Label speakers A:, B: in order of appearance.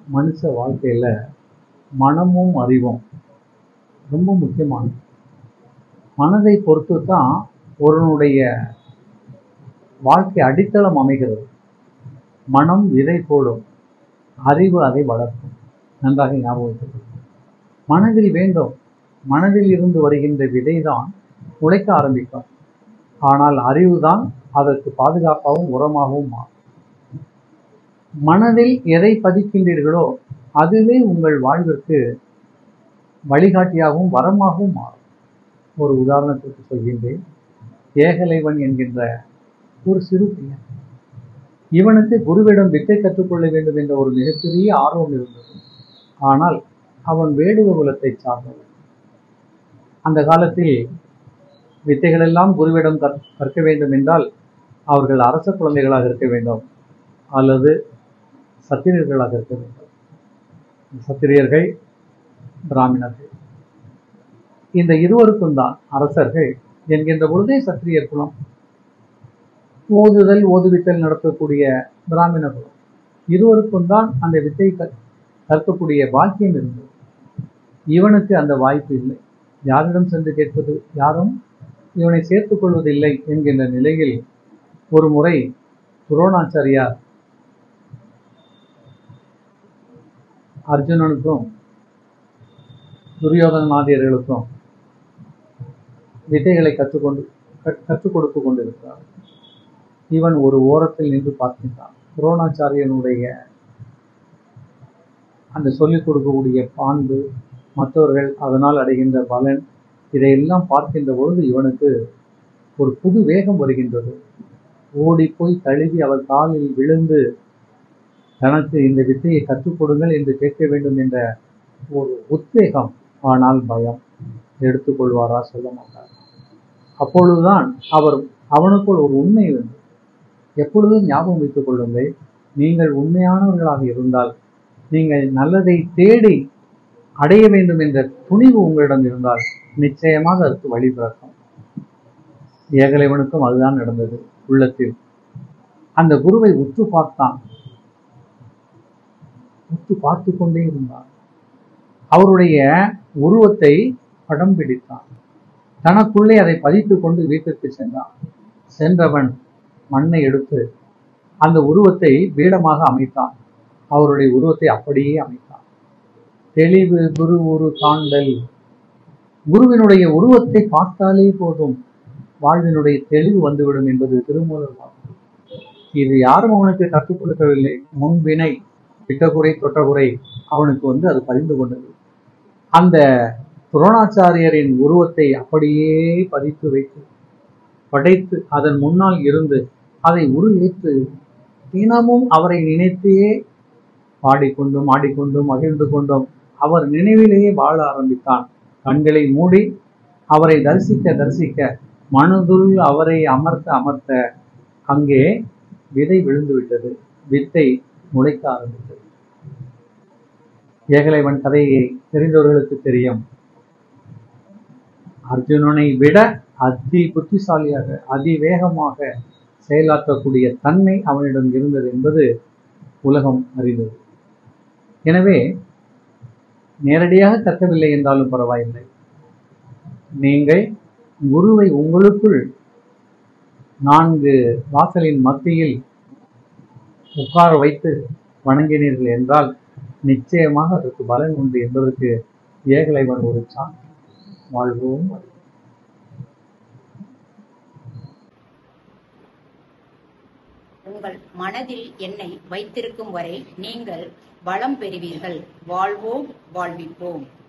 A: மனுஷ வாழ்க்கையில மனமும் அறிவும் ரொம்ப முக்கியமானது மனதை பொறுத்து தான் ஒருவனுடைய வாழ்க்கை அடித்தளம் அமைகிறது மனம் விதை போடும் அறிவு அதை வளர்க்கும் நன்றாக ஞாபகம் வைத்துக் கொள்ளுங்கள். மனதில் வேண்டும் மனதில் இருந்து வருகின்ற விதைதான் உழைக்க ஆரம்பிக்கும் ஆனால் அறிவுதான் அதற்கு பாதுகாப்பாகவும் உரமாகவும் மாறும் மனதில் எதை பதிக்கின்றீர்களோ அதுவே உங்கள் வாழ்விற்கு வழிகாட்டியாகவும் வரமாகவும் மாறும் ஒரு உதாரணத்திற்கு சொல்கின்றேன் ஏகலைவன் என்கின்ற ஒரு சிறு பையன் இவனுக்கு குருவிடம் வித்தை கற்றுக்கொள்ள வேண்டும் என்ற ஒரு மிகப்பெரிய ஆர்வம் இருந்தது ஆனால் அவன் வேடுவ குலத்தை சார்ந்தவன் அந்த காலத்தில் வித்தைகளெல்லாம் குருவிடம் கற்- கற்க வேண்டும் என்றால் அவர்கள் அரச குழந்தைகளாக இருக்க வேண்டும் அல்லது சத்திரியர்களாக இருக்க வேண்டும் சத்திரியர்கள் பிராமணர்கள் இந்த இருவருக்கும் தான் அரசர்கள் என்கின்ற பொழுதே சத்திரியர் குலம் ஓதுதல் ஓதுவித்தல் நடத்தக்கூடிய பிராமண குலம் இருவருக்கும் தான் அந்த வித்தை கற்- கற்கக்கூடிய பாக்கியம் இருந்தது இவனுக்கு அந்த வாய்ப்பு இல்லை யாரிடம் சென்று கேட்பது யாரும் இவனை சேர்த்துக் கொள்வதில்லை என்கின்ற நிலையில் ஒரு முறை துரோணாச்சாரியார் அர்ஜுனனுக்கும் துரியோதனாதியர்களுக்கும் வித்தைகளை கற்றுக்கொண்டு கற்- கற்றுக் கொடுத்து கொண்டிருக்கிறார் இவன் ஒரு ஓரத்தில் நின்று பார்க்கின்றான் துரோணாச்சாரியனுடைய அந்த சொல்லிக் கொடுக்கக்கூடிய பான்பு மற்றவர்கள் அதனால் அடைகின்ற பலன் இதையெல்லாம் பார்க்கின்ற பொழுது இவனுக்கு ஒரு புது வேகம் வருகின்றது ஓடி போய் தழுவி அவர் காலில் விழுந்து தனக்கு இந்த வித்தையை கற்றுக் கொடுங்கள் என்று கேட்க வேண்டும் என்ற ஒரு உத்வேகம் ஆனால் பயம் எடுத்துக்கொள்வாரா சொல்ல மாட்டார் அப்பொழுதுதான் அவர் அவனுக்குள் ஒரு உண்மை வேண்டும் எப்பொழுதும் ஞாபகம் வைத்துக் கொள்ளுங்கள் நீங்கள் உண்மையானவர்களாக இருந்தால் நீங்கள் நல்லதை தேடி அடைய வேண்டும் என்ற துணிவு உங்களிடம் இருந்தால் நிச்சயமாக அதற்கு வழி பிறக்கும் ஏகலைவனுக்கும் அதுதான் நடந்தது உள்ளத்தில் அந்த குருவை உற்று பார்த்தான் உற்று பார்த்து கொண்டே இருந்தான் அவருடைய உருவத்தை படம் பிடித்தான் தனக்குள்ளே அதை பதித்துக் கொண்டு வீட்டிற்கு சென்றான் சென்றவன் மண்ணை எடுத்து அந்த உருவத்தை பீடமாக அமைத்தான் அவருடைய உருவத்தை அப்படியே அமைத்தான் தெளிவு குரு உரு காண்டல் குருவினுடைய உருவத்தை பார்த்தாலே போதும் வாழ்வினுடைய தெளிவு வந்துவிடும் என்பது திருமூலர் வாக்கு. இது யாரும் அவனுக்கு கற்றுக் கொடுக்கவில்லை முன்வினை விட்டகுறை தொட்டகுறை அவனுக்கு வந்து அது பதிந்து கொண்டது அந்த துரோணாச்சாரியரின் உருவத்தை அப்படியே பதித்து வைத்து படைத்து அதன் முன்னால் இருந்து அதை உருவேற்று தினமும் அவரை நினைத்தே பாடிக்கொண்டும் ஆடிக்கொண்டும் மகிழ்ந்து கொண்டும் அவர் நினைவிலேயே வாழ ஆரம்பித்தான் கண்களை மூடி அவரை தரிசிக்க தரிசிக்க மனதுள் அவரை அமர்த்த அமர்த்த அங்கே விதை விழுந்து விட்டது வித்தை முளைக்க ஆரம்பித்தது ஏகலைவன் கதையை தெரிந்தவர்களுக்கு தெரியும் அர்ஜுனனை விட அதி புத்திசாலியாக அதிவேகமாக செயலாற்றக்கூடிய தன்மை அவனிடம் இருந்தது என்பது உலகம் அறிந்தது எனவே நேரடியாக கற்கவில்லை என்றாலும் பரவாயில்லை நீங்கள் குருவை உங்களுக்குள் நான்கு வாசலின் மத்தியில் உட்கார வைத்து வணங்கினீர்கள் என்றால் நிச்சயமாக அதற்கு பலன் உண்டு என்பதற்கு ஏகலைவன் ஒரு சான் வாழ்வோம்
B: உங்கள் மனதில் என்னை வைத்திருக்கும் வரை நீங்கள் வளம் பெறுவீர்கள் வாழ்வோம் வாழ்விப்போம்